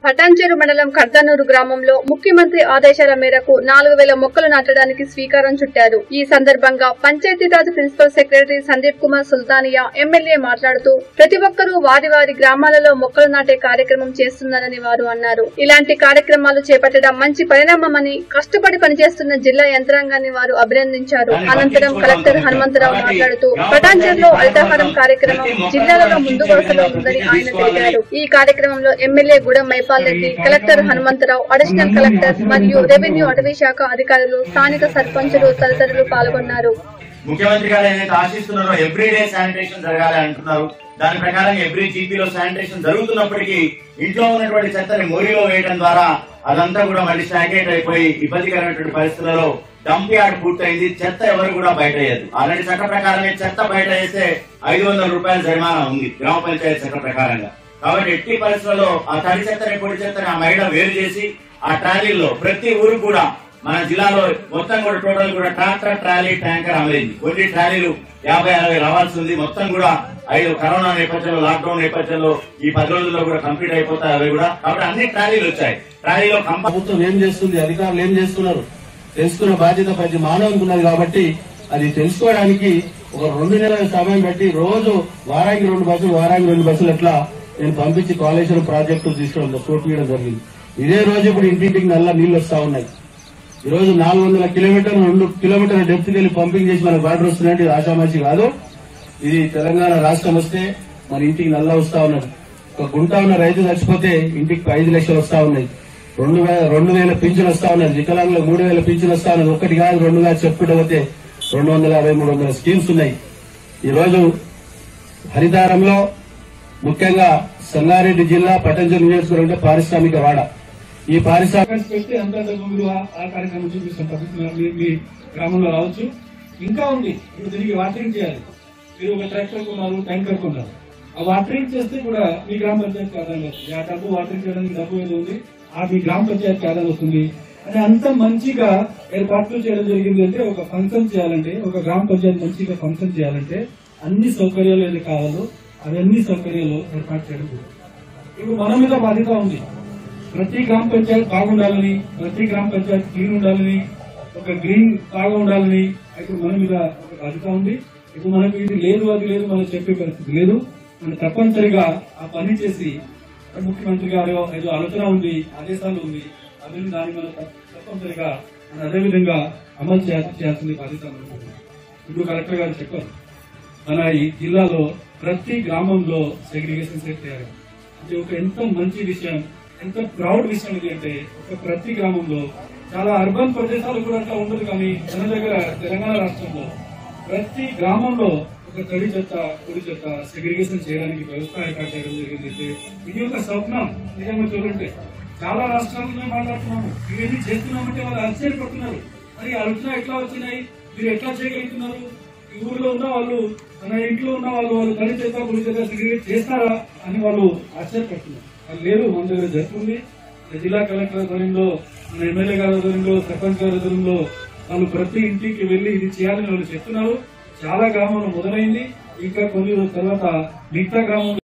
పటాన్చెరు మండలం కర్దనూరు గ్రామంలో ముఖ్యమంత్రి ఆదేశాల మేరకు నాలుగు వేల మొక్కలు నాటడానికి స్వీకారం చుట్టారు ఈ సందర్భంగా Panchayati Raj principal secretary Sandeep Kumar Sultania MLA మాట్లాడుతూ ప్రతి ఒక్కరూ వారి వారి గ్రామాలలో మొక్కలు నాటే కార్యక్రమం చేస్తున్నారని వారు అన్నారు ఇలాంటి కార్యక్రమాలు చేపట్టడం మంచి పరిణామమని కష్టపడి పనిచేస్తున్న జిల్లా యంత్రాంగాన్ని వారు అభినందించారు అనంతరం కలెక్టర్ హనుమంతరావు మాట్లాడుతూ పటాన్చెరులో అల్టాహారం కార్యక్రమం జిల్లాలలో ముందు వరుసలో ఉందని ఆయన తెలిపారు ఈ కార్యక్రమంలో MLA Gudem Maipal Reddy collector Hanumantha Rao additional collector మరియు రెవెన్యూ అటవీ శాఖ అధికారులు స్థానిక సర్పంచులు తదితరులు పాల్గొన్నారు ముఖ్యమంత్రి గారు ఏదైతే ఆశిస్తున్నారో ఎవ్రీ డే శానిటేషన్ జరగాలి అంటున్నారు దాని ప్రకారం ఎవ్రీ జీపీలో శానిటేషన్ జరుగుతున్నప్పటికీ ఇంట్లో ఉన్నటువంటి చెత్తని మోరీలో వేయడం ద్వారా అదంతా కూడా మళ్ళీ స్టాగ్నేట్ అయిపోయి ఇబ్బందికరమైనటువంటి పరిస్థితులలో డంప్ యార్డ్ పూర్తయింది చెత్త ఎవరు కూడా బయట వేయదు ఆల్రెడీ చట్ట ప్రకారమే చెత్త బయట వేస్తే ఐదు వందల రూపాయల జరిమానా ఉంది గ్రామ పంచాయతీ చట్ట ప్రకారంగా కాబట్టి ఎట్టి పరిస్థితుల్లో ఆ తడి చెత్తని పొడి చెత్తని ఆ మహిళ వేరు చేసి ఆ ట్రాలీల్లో ప్రతి ఊరు కూడా మన జిల్లాలో మొత్తం కూడా టోటల్ కూడా ట్రాక్టర్ ట్రాలీ ట్యాంకర్ అమలైంది కొన్ని ట్రాలీలు యాభై అరవై రావాల్సి ఉంది మొత్తం కూడా ఐదు కరోనా నేపథ్యంలో లాక్డౌన్ నేపథ్యంలో ఈ పది రోజుల్లో కూడా కంప్లీట్ అయిపోతాయి అవి కూడా కాబట్టి అన్ని ట్రాలీలు వచ్చాయి ట్రాలీలో కంప ప్రభుత్వం ఏం చేస్తుంది అధికారులు ఏం చేస్తున్నారు తెలుసుకున్న బాధ్యత ప్రతి మానవునికి ఉన్నది కాబట్టి అది తెలుసుకోవడానికి ఒక రెండు నెలల సమయం పెట్టి రోజు వారానికి రెండు బస్సులు వారానికి రెండు బస్సులు ఎట్లా నేను పంపించి కాళేశ్వరం ప్రాజెక్టు తీసుకోవడం చోటు చేయడం జరిగింది ఇదే రోజు ఇప్పుడు ఇంటింటికి నల్ల నీళ్లు వస్తా ఉన్నాయి ఈ రోజు నాలుగు వందల కిలోమీటర్లు రెండు కిలోమీటర్ల డెప్త్ వెళ్ళి పంపింగ్ చేసి మనకు వాటర్ వస్తున్నాయంటే ఇది ఆషామాషి కాదు ఇది తెలంగాణ రాష్ట్రం వస్తే మన ఇంటికి నల్ల వస్తా ఉన్నది ఒక గుంట ఉన్న రైతు చచ్చిపోతే ఇంటికి ఐదు లక్షలు వస్తా ఉన్నాయి రెండు వేల రెండు వేల పింఛన్ వస్తా ఉన్నది వికలాంగులకు మూడు వేల పింఛన్ వస్తా ఉన్నది ఒకటి కాదు రెండు కాదు చెప్పుకుంటూ పోతే రెండు వందల యాభై మూడు వందల స్కీమ్స్ ఉన్నాయి ఈ రోజు హరితారంలో ముఖ్యంగా సంగారెడ్డి జిల్లా పటంజలి నియోజకవర్గంలో పారిశ్రామిక వాడ ఈ పారిశ్రామిక ఫోకస్ పెట్టి అంతర్గత భూములు ఆ- ఆ కార్యక్రమం చూపిస్తాం పద్ధతి మీ మీ గ్రామంలో రావచ్చు ఇంకా ఉంది ఇప్పుడు దీనికి వాటరింగ్ చేయాలి మీరు ఒక ట్రాక్టర్ కొన్నారు ట్యాంకర్ కొన్నారు ఆ వాటరింగ్ చేస్తే కూడా మీ గ్రామ పంచాయతీ ఆదాయం వస్తుంది ఆ డబ్బు వాటరింగ్ చేయడానికి డబ్బు ఏదో ఉంది ఆ మీ గ్రామ పంచాయతీ ఆదాయం వస్తుంది అని అంత మంచిగా ఏర్పాట్లు చేయడం జరిగింది అంటే ఒక ఫంక్షన్ చేయాలంటే ఒక గ్రామ పంచాయతీ మంచిగా ఫంక్షన్ చేయాలంటే అన్ని సౌకర్యాలు ఏది కావాలో అవన్నీ సౌకర్యాలు ఏర్పాటు చేయడం జరుగుతుంది. ఇప్పుడు మన మీద బాధ్యత ఉంది ప్రతి గ్రామ పంచాయతీ బాగుండాలని ప్రతి గ్రామ పంచాయతీ క్లీన్ ఉండాలని ఒక గ్రీన్ బాగా ఉండాలని ఇప్పుడు మన మీద ఒక బాధ్యత ఉంది ఇప్పుడు మనకు ఇది లేదు అది లేదు మనం చెప్పే పరిస్థితి లేదు మనం తప్పనిసరిగా ఆ పని చేసి ముఖ్యమంత్రి గారు ఏదో ఆలోచన ఉంది ఆదేశాలు ఉంది అవన్నీ దాన్ని మనం తప్ప- తప్పనిసరిగా మనం అదే విధంగా అమలు చేయాల్సి చేయాల్సిన బాధ్యత మనకు ఉంది. ఇప్పుడు కలెక్టర్ గారు చెప్పారు మన ఈ జిల్లాలో ప్రతి గ్రామంలో సెగ్రిగేషన్ సెట్ చేయాలి ఇది ఒక ఎంత మంచి విషయం ఎంత ప్రౌడ్ విషయం ఇది అంటే ఒక ప్రతి గ్రామంలో చాలా అర్బన్ ప్రదేశాలు కూడా అట్లా ఉండదు కానీ మన దగ్గర తెలంగాణ రాష్ట్రంలో ప్రతి గ్రామంలో ఒక తడి చెత్త పొడి చెత్త సెగ్రిగేషన్ చేయడానికి వ్యవస్థ ఏర్పాటు చేయడం జరిగింది అయితే ఇది ఒక స్వప్నం నిజంగా చూడండి చాలా రాష్ట్రాల్లో మాట్లాడుతున్నాము ఇవన్నీ చేస్తున్నామంటే వాళ్ళు ఆశ్చర్యపడుతున్నారు మరి ఆలోచన ఎట్లా వచ్చినాయి మీరు ఎట్లా చేయగలుగుతున్నారు ఈ ఊర్లో ఉన్న వాళ్ళు మన ఇంట్లో ఉన్న వాళ్ళు వాళ్ళు తడి చేత పొడి చేత సెగ్రిగేట్ చేస్తారా అని వాళ్ళు ఆశ్చర్యపడుతున్నారు అది లేదు మన దగ్గర జరుగుతుంది మన జిల్లా కలెక్టర్ ఆధ్వర్యంలో మన ఎమ్మెల్యే గారి ఆధ్వర్యంలో సర్పంచ్ గారి ఆధ్వర్యంలో వాళ్ళు ప్రతి ఇంటికి వెళ్లి ఇది చేయాలని వాళ్ళు చెప్తున్నారు చాలా గ్రామంలో మొదలైంది ఇంకా కొన్ని రోజుల తర్వాత మిగతా గ్రామంలో